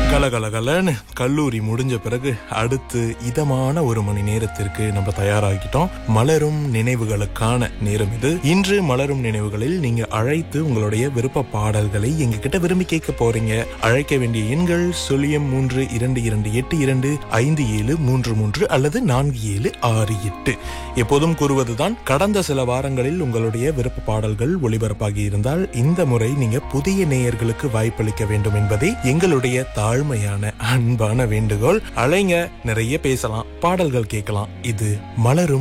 கலகலகலன்னு கல்லூரி முடிஞ்ச பிறகு அடுத்து இதமான ஒரு மணி நேரத்திற்கு நம்ம தயாராகிட்டோம் மலரும் நினைவுகளுக்கான நேரம் இது இன்று மலரும் நினைவுகளில் நீங்க அழைத்து உங்களுடைய விருப்ப பாடல்களை எங்க கிட்ட விரும்பி கேட்க போறீங்க அழைக்க வேண்டிய எண்கள் சுழியம் மூன்று இரண்டு இரண்டு எட்டு இரண்டு ஐந்து ஏழு மூன்று மூன்று அல்லது நான்கு ஏழு ஆறு எட்டு எப்போதும் கூறுவதுதான் கடந்த சில வாரங்களில் உங்களுடைய விருப்ப பாடல்கள் ஒளிபரப்பாகி இருந்தால் இந்த முறை நீங்க புதிய நேயர்களுக்கு வாய்ப்பளிக்க வேண்டும் என்பதே எங்களுடைய தாழ்மையான அன்பான வேண்டுகோள் அலைங்க நிறைய பேசலாம் பாடல்கள் கேட்கலாம் இது மலரும்